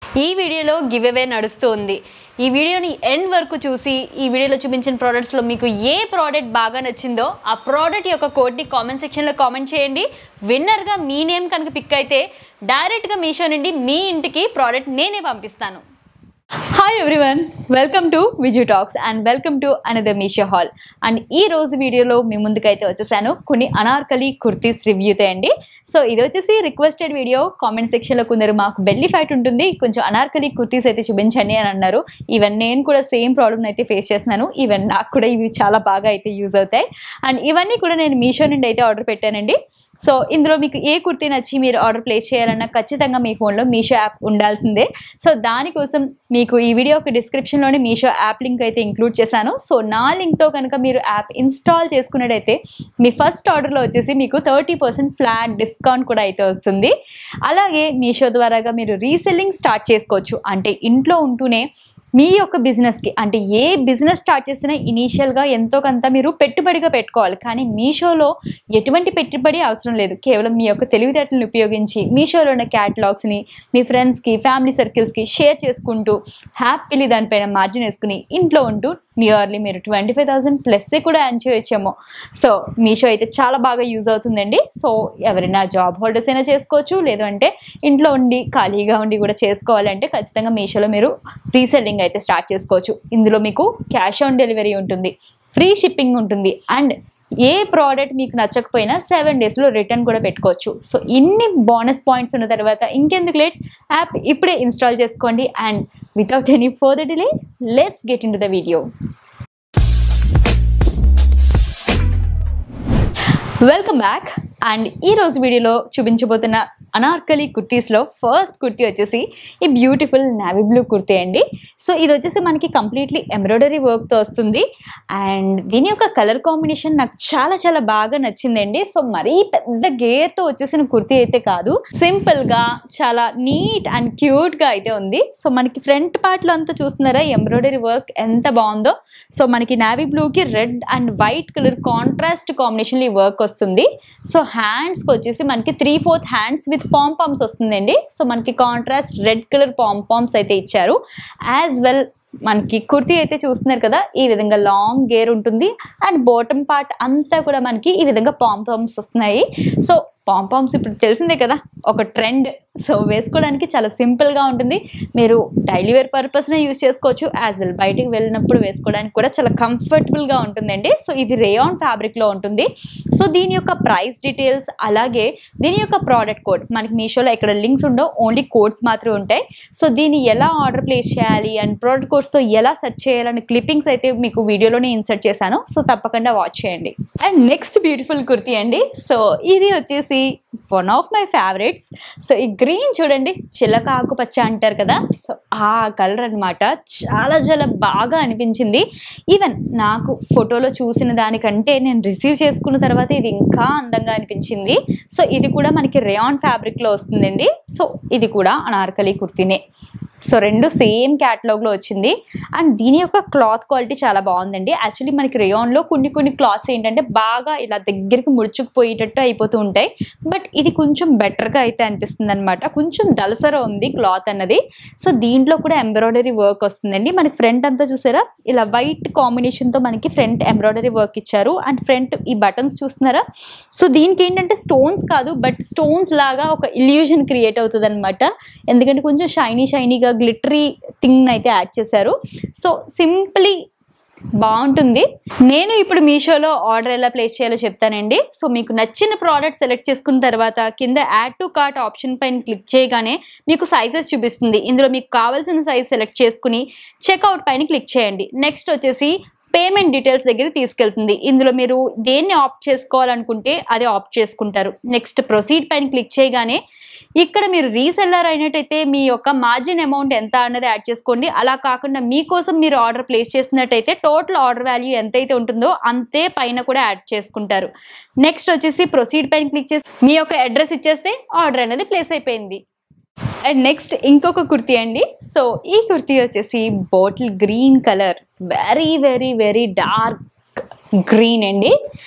ఈ వీడియోలో give away నడుస్తుంది ఈ వీడియోని ఎండ్ వరకు చూసి ఈ వీడియోలో చూపించిన ప్రోడక్ట్స్లో మీకు ఏ ప్రోడక్ట్ బాగా నచ్చిందో ఆ ప్రోడక్ట్ యొక్క కోడ్ని కామెంట్ సెక్షన్లో కామెంట్ చేయండి విన్నర్గా మీ నేమ్ కనుక పిక్ అయితే డైరెక్ట్గా మీషో నుండి మీ ఇంటికి ప్రోడక్ట్ నేనే పంపిస్తాను hi everyone welcome to Viju talks and welcome to another Meesho haul and ఈ రోజు వీడియోలో మీ ముందుకైతే వచ్చేసాను కొన్ని అనార్కలి కుర్తీస్ రివ్యూతో అండి సో ఇది వచ్చేసి రిక్వెస్టెడ్ వీడియో కామెంట్ సెక్షన్లో కొందరు మాకు బెల్లి ఫైట్ ఉంటుంది కొంచెం అనార్కలి కుర్తీస్ అయితే చూపించండి అని అన్నారు ఈవెన్ నేను కూడా సేమ్ ప్రాబ్లమ్ అయితే ఫేస్ చేస్తున్నాను ఈవెన్ నాకు కూడా ఇవి చాలా బాగా అయితే యూజ్ అవుతాయి అండ్ ఇవన్నీ కూడా నేను మీషో నుండి అయితే ఆర్డర్ పెట్టానండి సో ఇందులో మీకు ఏ కుర్తీ నచ్చి మీరు ఆర్డర్ ప్లేస్ చేయాలన్నా ఖచ్చితంగా మీ ఫోన్లో మీషో యాప్ ఉండాల్సిందే సో దానికోసం మీకు ఈ వీడియోకి డిస్క్రిప్షన్లోనే మీషో యాప్ లింక్ అయితే ఇంక్లూడ్ చేశాను సో నా లింక్తో కనుక మీరు యాప్ ఇన్స్టాల్ చేసుకున్నట్టయితే మీ ఫస్ట్ ఆర్డర్లో వచ్చేసి మీకు థర్టీ పర్సెంట్ ఫ్లాట్ డిస్కౌంట్ కూడా అయితే వస్తుంది అలాగే మీషో ద్వారాగా మీరు రీసెల్లింగ్ స్టార్ట్ చేసుకోవచ్చు అంటే ఇంట్లో ఉంటూనే మీ యొక్క బిజినెస్కి అంటే ఏ బిజినెస్ స్టార్ట్ చేసినా ఇనీషియల్గా ఎంతో కొంత మీరు పెట్టుబడిగా పెట్టుకోవాలి కానీ మీషోలో ఎటువంటి పెట్టుబడి అవసరం లేదు కేవలం మీ యొక్క తెలివితేటలను ఉపయోగించి మీషోలో ఉన్న క్యాటలాగ్స్ని మీ ఫ్రెండ్స్కి ఫ్యామిలీ సర్కిల్స్కి షేర్ చేసుకుంటూ హ్యాపీలీ దానిపైన మార్జిన్ వేసుకుని ఇంట్లో ఉంటూ నియర్లీ మీరు ట్వంటీ ఫైవ్ థౌసండ్ ప్లస్ కూడా ఎర్న్ చేయొచ్చేమో సో మీషో అయితే చాలా బాగా యూజ్ అవుతుందండి సో ఎవరైనా జాబ్ హోల్డర్స్ అయినా చేసుకోవచ్చు లేదు అంటే ఇంట్లో ఉండి ఖాళీగా ఉండి కూడా చేసుకోవాలంటే ఖచ్చితంగా మీషోలో మీరు రీసెల్లింగ్ అయితే స్టార్ట్ చేసుకోవచ్చు ఇందులో మీకు క్యాష్ ఆన్ డెలివరీ ఉంటుంది ఫ్రీ షిప్పింగ్ ఉంటుంది అండ్ ఏ ప్రోడక్ట్ మీకు నచ్చకపోయినా సెవెన్ డేస్లో రిటర్న్ కూడా పెట్టుకోవచ్చు సో ఇన్ని బోనస్ పాయింట్స్ ఉన్న తర్వాత ఇంకెందుకు లేట్ యాప్ ఇప్పుడే ఇన్స్టాల్ చేసుకోండి and without any further delay let's get into the video welcome back and ఈ రోజు వీడియోలో చూపించబోతున్న అనార్కలి కుర్తీస్లో ఫస్ట్ కుర్తీ వచ్చేసి ఈ బ్యూటిఫుల్ నావీ బ్లూ కుర్తీ అండి సో ఇది వచ్చేసి మనకి కంప్లీట్లీ ఎంబ్రాయిడరీ వర్క్తో వస్తుంది అండ్ దీని యొక్క కలర్ కాంబినేషన్ నాకు చాలా చాలా బాగా నచ్చిందండి సో మరీ పెద్ద గేర్తో వచ్చేసిన కుర్తీ అయితే కాదు సింపుల్గా చాలా నీట్ అండ్ క్యూట్గా అయితే ఉంది సో మనకి ఫ్రంట్ పార్ట్లో అంతా చూస్తున్నారా ఎంబ్రాయిడరీ వర్క్ ఎంత బాగుందో సో మనకి నావీ బ్లూకి red and white colour contrast కాంబినేషన్లో ఈ వర్క్ వస్తుంది సో హ్యాండ్స్కి వచ్చేసి మనకి three fourth hands with pompoms వస్తుందండి సో మనకి కాంట్రాస్ట్ రెడ్ కలర్ పాంపామ్స్ అయితే ఇచ్చారు యాజ్ వెల్ మనకి కుర్తీ అయితే చూస్తున్నారు కదా ఈ విధంగా లాంగ్ గేర్ ఉంటుంది అండ్ బాటమ్ పార్ట్ అంతా కూడా మనకి ఈ విధంగా పాంపామ్స్ వస్తున్నాయి సో పాంపామ్స్ ఇప్పుడు తెలిసిందే కదా ఒక ట్రెండ్ సో వేసుకోవడానికి చాలా సింపుల్గా ఉంటుంది మీరు డైలీ వేర్ పర్పస్నే యూజ్ చేసుకోవచ్చు యాజ్ వెల్ బయటికి వెళ్ళినప్పుడు వేసుకోవడానికి కూడా చాలా కంఫర్టబుల్గా ఉంటుందండి సో ఇది రేయాన్ ఫ్యాబ్రిక్లో ఉంటుంది సో దీని యొక్క ప్రైస్ డీటెయిల్స్ అలాగే దీని యొక్క ప్రోడక్ట్ కోడ్ మనకి మీషోలో ఇక్కడ లింక్స్ ఉండవు ఓన్లీ కోడ్స్ మాత్రమే ఉంటాయి సో దీన్ని ఎలా ఆర్డర్ ప్లేస్ చేయాలి అండ్ ప్రోడక్ట్ కోడ్స్తో ఎలా సెర్చ్ చేయాలని క్లిప్పింగ్స్ అయితే మీకు వీడియోలోనే ఇన్సర్ట్ చేశాను సో తప్పకుండా వాచ్ చేయండి అండ్ నెక్స్ట్ బ్యూటిఫుల్ కుర్తీ అండి సో ఇది వచ్చేసి one of my favourites so ఈ గ్రీన్ చూడండి చిలక ఆకుపచ్చ అంటారు కదా సో ఆ కలర్ అనమాట చాలా చాలా బాగా అనిపించింది ఈవెన్ నాకు ఫోటోలో చూసిన దానికంటే నేను రిసీవ్ చేసుకున్న తర్వాత ఇది ఇంకా అందంగా అనిపించింది సో ఇది కూడా మనకి రేయాన్ ఫ్యాబ్రిక్లో వస్తుందండి సో ఇది కూడా అనార్కలి కుర్తీనే సో రెండు సేమ్ క్యాటలాగ్లో వచ్చింది అండ్ దీని యొక్క క్లాత్ క్వాలిటీ చాలా బాగుందండి యాక్చువల్లీ మనకి రేయాన్లో కొన్ని కొన్ని క్లాత్స్ ఏంటంటే బాగా ఇలా దగ్గరికి ముడుచుకుపోయేటట్టు అయిపోతూ ఉంటాయి బట్ ఇది కొంచెం బెటర్గా అయితే అనిపిస్తుంది అనమాట కొంచెం దలసర ఉంది క్లాత్ అన్నది సో దీంట్లో కూడా ఎంబ్రాయిడరీ వర్క్ వస్తుందండి మనకి ఫ్రంట్ అంతా చూసారా ఇలా వైట్ కాంబినేషన్తో మనకి ఫ్రంట్ ఎంబ్రాయిడరీ వర్క్ ఇచ్చారు అండ్ ఫ్రంట్ ఈ బటన్స్ చూస్తున్నారా సో దీనికి ఏంటంటే స్టోన్స్ కాదు బట్ స్టోన్స్ లాగా ఒక ఇల్యూషన్ క్రియేట్ అవుతుంది అనమాట ఎందుకంటే కొంచెం షైనీ షైనీగా గ్లిటరీ థింగ్ అయితే యాడ్ చేశారు సో సింప్లీ బాగుంటుంది నేను ఇప్పుడు మీషోలో ఆర్డర్ ఎలా ప్లేస్ చేయాలో చెప్తానండి సో మీకు నచ్చిన ప్రోడక్ట్ సెలెక్ట్ చేసుకున్న తర్వాత కింద యాడ్ టు కార్ట్ ఆప్షన్ పైన క్లిక్ చేయగానే మీకు సైజెస్ చూపిస్తుంది ఇందులో మీకు కావాల్సిన సైజ్ సెలెక్ట్ చేసుకుని చెక్అవుట్ పైన క్లిక్ చేయండి నెక్స్ట్ వచ్చేసి పేమెంట్ డీటెయిల్స్ దగ్గర తీసుకెళ్తుంది ఇందులో మీరు దేన్ని ఆప్ట్ చేసుకోవాలనుకుంటే అది ఆప్ట్ చేసుకుంటారు నెక్స్ట్ ప్రొసీడ్ పైన క్లిక్ చేయగానే ఇక్కడ మీరు రీసెల్లర్ అయినట్టయితే మీ యొక్క మార్జిన్ అమౌంట్ ఎంత అన్నది యాడ్ చేసుకోండి అలా కాకుండా మీకోసం మీరు ఆర్డర్ ప్లేస్ చేసినట్టయితే టోటల్ ఆర్డర్ వాల్యూ ఎంతైతే ఉంటుందో అంతే పైన కూడా యాడ్ చేసుకుంటారు నెక్స్ట్ వచ్చేసి ప్రొసీడ్ పైన క్లిక్ చేసి మీ యొక్క అడ్రస్ ఇచ్చేస్తే ఆర్డర్ అనేది ప్లేస్ అయిపోయింది అండ్ నెక్స్ట్ ఇంకొక కుర్తీ అండి సో ఈ కుర్తీ వచ్చేసి bottle green colour very very very dark green అండి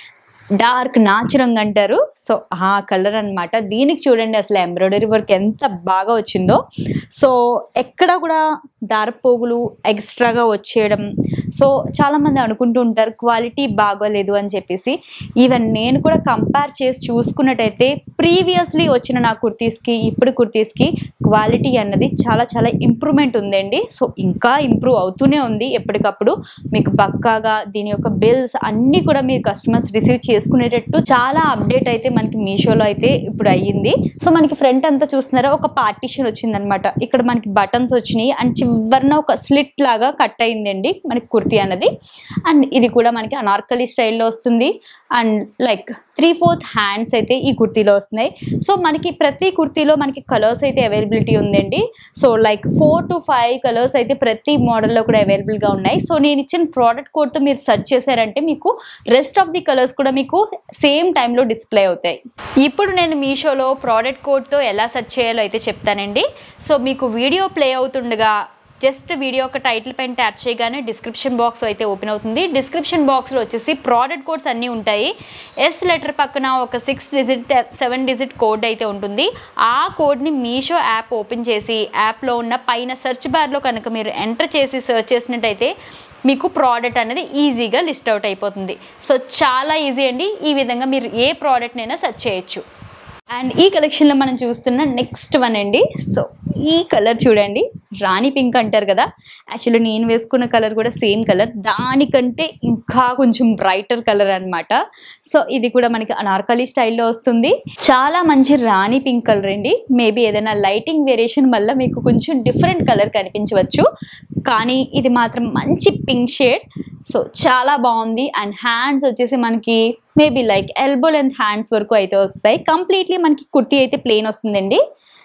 డార్క్ నాచు రంగు అంటారు సో ఆ కలర్ అన్నమాట దీనికి చూడండి అసలు ఎంబ్రాయిడరీ వర్క్ ఎంత బాగా వచ్చిందో సో ఎక్కడ కూడా దారపోగులు ఎక్స్ట్రాగా వచ్చేయడం సో చాలామంది అనుకుంటూ ఉంటారు క్వాలిటీ బాగోలేదు అని చెప్పేసి ఈవెన్ నేను కూడా కంపేర్ చేసి చూసుకున్నట్టయితే ప్రీవియస్లీ వచ్చిన నా కుర్తీస్కి ఇప్పుడు కుర్తీస్కి క్వాలిటీ అన్నది చాలా చాలా ఇంప్రూవ్మెంట్ ఉందండి సో ఇంకా ఇంప్రూవ్ అవుతూనే ఉంది ఎప్పటికప్పుడు మీకు పక్కాగా దీని యొక్క బిల్స్ అన్నీ కూడా మీరు కస్టమర్స్ రిసీవ్ చేసుకునేటట్టు చాలా అప్డేట్ అయితే మనకి మీషోలో అయితే ఇప్పుడు అయ్యింది సో మనకి ఫ్రంట్ అంతా చూస్తున్నారా ఒక పార్టీషన్ వచ్చిందనమాట ఇక్కడ మనకి బటన్స్ వచ్చినాయి అండ్ చివరిన ఒక స్లిట్ లాగా కట్ అయిందండి మనకి కుర్తీ అన్నది అండ్ ఇది కూడా మనకి అనార్కలి స్టైల్లో వస్తుంది and like three fourth hands అయితే ఈ కుర్తీలో వస్తున్నాయి సో మనకి ప్రతి కుర్తీలో మనకి కలర్స్ అయితే అవైలబిలిటీ ఉందండి so like four to five colours అయితే ప్రతి మోడల్లో కూడా అవైలబుల్గా ఉన్నాయి సో నేను ఇచ్చిన ప్రోడక్ట్ కోడ్తో మీరు సెర్చ్ చేశారంటే మీకు రెస్ట్ ఆఫ్ ది కలర్స్ కూడా మీకు సేమ్ టైంలో డిస్ప్లే అవుతాయి ఇప్పుడు నేను మీషోలో ప్రోడక్ట్ కోడ్తో ఎలా సెర్చ్ చేయాలో అయితే చెప్తానండి సో మీకు వీడియో ప్లే అవుతుండగా జస్ట్ వీడియో ఒక టైటిల్ పైన ట్యాప్ చేయగానే డిస్క్రిప్షన్ బాక్స్ అయితే ఓపెన్ అవుతుంది డిస్క్రిప్షన్ బాక్స్లో వచ్చేసి ప్రోడక్ట్ కోడ్స్ అన్నీ ఉంటాయి ఎస్ లెటర్ పక్కన ఒక six digit seven digit code అయితే ఉంటుంది ఆ కోడ్ని మీషో యాప్ ఓపెన్ చేసి యాప్లో ఉన్న పైన సెర్చ్ బార్లో కనుక మీరు ఎంటర్ చేసి సెర్చ్ చేసినట్టయితే మీకు ప్రోడక్ట్ అనేది ఈజీగా లిస్ట్ అవుట్ అయిపోతుంది సో చాలా ఈజీ అండి ఈ విధంగా మీరు ఏ ప్రోడక్ట్నైనా సెర్చ్ చేయొచ్చు అండ్ ఈ కలెక్షన్లో మనం చూస్తున్న నెక్స్ట్ వన్ అండి సో ఈ కలర్ చూడండి రాణి పింక్ అంటారు కదా యాక్చువల్లీ నేను వేసుకున్న కలర్ కూడా సేమ్ కలర్ దానికంటే ఇంకా కొంచెం బ్రైటర్ కలర్ అన్నమాట సో ఇది కూడా మనకి అనార్కలి స్టైల్లో వస్తుంది చాలా మంచి రాణి పింక్ కలర్ అండి మేబీ ఏదైనా లైటింగ్ వేరియేషన్ వల్ల మీకు కొంచెం డిఫరెంట్ కలర్ కనిపించవచ్చు కానీ ఇది మాత్రం మంచి పింక్ షేడ్ సో చాలా బాగుంది అండ్ హ్యాండ్స్ వచ్చేసి మనకి maybe like elbow length hands వరకు అయితే వస్తాయి కంప్లీట్లీ మనకి కుర్తీ అయితే ప్లెయిన్ వస్తుందండి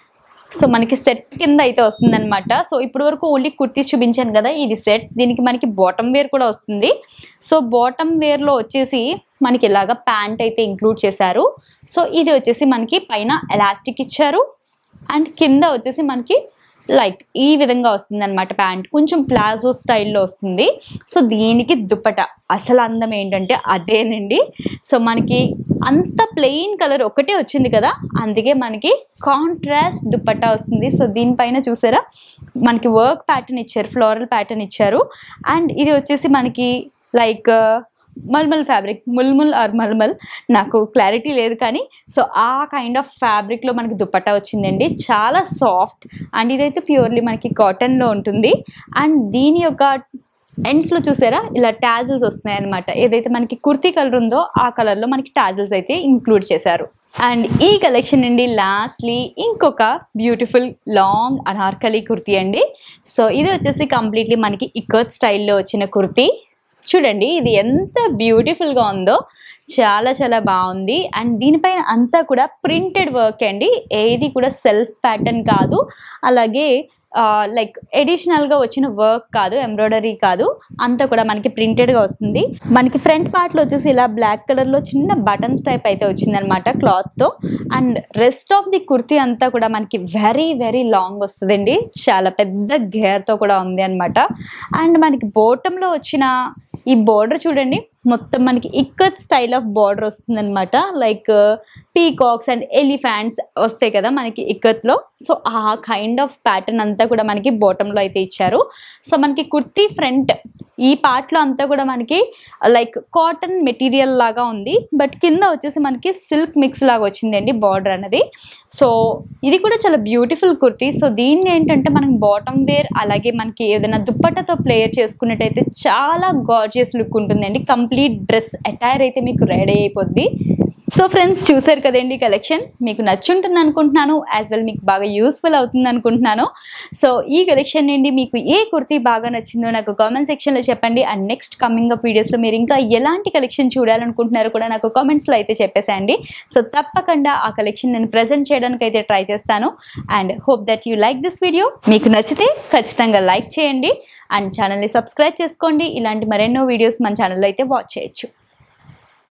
సో మనకి సెట్ కింద అయితే వస్తుందన్నమాట సో ఇప్పుడు వరకు ఓన్లీ కుర్తీస్ చూపించాను కదా ఇది సెట్ దీనికి మనకి బాటమ్ వేర్ కూడా వస్తుంది సో బాటమ్ వేర్లో వచ్చేసి మనకి ఇలాగా ప్యాంట్ అయితే ఇంక్లూడ్ చేశారు సో ఇది వచ్చేసి మనకి పైన ఎలాస్టిక్ ఇచ్చారు అండ్ కింద వచ్చేసి మనకి లైక్ ఈ విధంగా వస్తుంది అనమాట ప్యాంట్ కొంచెం ప్లాజో స్టైల్లో వస్తుంది సో దీనికి దుప్పట అసలు అందం ఏంటంటే అదేనండి సో మనకి అంత ప్లెయిన్ కలర్ ఒకటే వచ్చింది కదా అందుకే మనకి కాంట్రాస్ట్ దుప్పట్టా వస్తుంది సో దీనిపైన చూసారా మనకి వర్క్ ప్యాటర్న్ ఇచ్చారు ఫ్లోరల్ ప్యాటర్న్ ఇచ్చారు అండ్ ఇది వచ్చేసి మనకి like malmal fabric mulmul or malmal నాకు క్లారిటీ లేదు కానీ సో ఆ కైండ్ ఆఫ్ ఫ్యాబ్రిక్లో మనకి దుపట్టా వచ్చిందండి చాలా సాఫ్ట్ అండ్ ఇదైతే ప్యూర్లీ మనకి కాటన్లో ఉంటుంది అండ్ దీని యొక్క ఎండ్స్లో చూసారా ఇలా టాజిల్స్ వస్తున్నాయి అనమాట ఏదైతే మనకి కుర్తీ కలర్ ఉందో ఆ కలర్లో మనకి టాజిల్స్ అయితే ఇంక్లూడ్ చేశారు అండ్ ఈ కలెక్షన్ నుండి లాస్ట్లీ ఇంకొక బ్యూటిఫుల్ లాంగ్ అనార్కలి కుర్తీ అండి సో ఇది వచ్చేసి కంప్లీట్లీ మనకి ఇకర్త్ స్టైల్లో వచ్చిన కుర్తీ చూడండి ఇది ఎంత బ్యూటిఫుల్గా ఉందో చాలా చాలా బాగుంది అండ్ దీనిపైన అంతా కూడా ప్రింటెడ్ వర్క్ అండి ఏది కూడా సెల్ఫ్ ప్యాటర్న్ కాదు అలాగే లైక్ ఎడిషనల్గా వచ్చిన వర్క్ కాదు ఎంబ్రాయిడరీ కాదు అంతా కూడా మనకి ప్రింటెడ్గా వస్తుంది మనకి ఫ్రంట్ పార్ట్లో వచ్చేసి ఇలా బ్లాక్ కలర్లో చిన్న బటన్స్ టైప్ అయితే వచ్చిందనమాట క్లాత్తో and rest of the kurti అంతా కూడా మనకి వెరీ వెరీ లాంగ్ వస్తుందండి చాలా పెద్ద గేర్తో కూడా ఉంది అనమాట అండ్ మనకి బోటంలో వచ్చిన ఈ బోర్డర్ చూడండి మొత్తం మనకి ఇక్కత్ స్టైల్ ఆఫ్ బార్డర్ వస్తుందన్నమాట లైక్ పీకాక్స్ అండ్ ఎలిఫాంట్స్ వస్తాయి కదా మనకి ఇక్కత్లో సో ఆ కైండ్ ఆఫ్ ప్యాటర్న్ అంతా కూడా మనకి బాటంలో అయితే ఇచ్చారు సో మనకి కుర్తీ ఫ్రంట్ ఈ పార్ట్లో అంతా కూడా మనకి లైక్ కాటన్ మెటీరియల్ లాగా ఉంది బట్ కింద వచ్చేసి మనకి సిల్క్ మిక్స్ లాగా వచ్చిందండి బార్డర్ అనేది సో ఇది కూడా చాలా బ్యూటిఫుల్ కుర్తీ సో దీన్ని ఏంటంటే మనకి బాటమ్ వేర్ అలాగే మనకి ఏదైనా దుప్పట్టతో ప్లేయర్ చేసుకున్నట్టయితే చాలా గార్జియస్ లుక్ ఉంటుందండి కంప్లీట్ డ్రెస్ అటైర్ అయితే మీకు రెడీ అయిపోద్ది సో ఫ్రెండ్స్ చూసారు కదండి కలెక్షన్ మీకు నచ్చుంటుంది అనుకుంటున్నాను యాజ్ వెల్ మీకు బాగా యూస్ఫుల్ అవుతుంది అనుకుంటున్నాను సో ఈ కలెక్షన్ నుండి మీకు ఏ కుర్తీ బాగా నచ్చిందో నాకు కామెంట్ సెక్షన్లో చెప్పండి అండ్ నెక్స్ట్ కమింగ్ అప్ వీడియోస్లో మీరు ఇంకా ఎలాంటి కలెక్షన్ చూడాలనుకుంటున్నారో కూడా నాకు కామెంట్స్లో అయితే చెప్పేసేయండి సో తప్పకుండా ఆ కలెక్షన్ నేను ప్రజెంట్ చేయడానికి అయితే ట్రై చేస్తాను and hope that you like this video మీకు నచ్చితే ఖచ్చితంగా లైక్ చేయండి అండ్ ఛానల్ని సబ్స్క్రైబ్ చేసుకోండి ఇలాంటి మరెన్నో వీడియోస్ మన ఛానల్లో అయితే వాచ్ చేయొచ్చు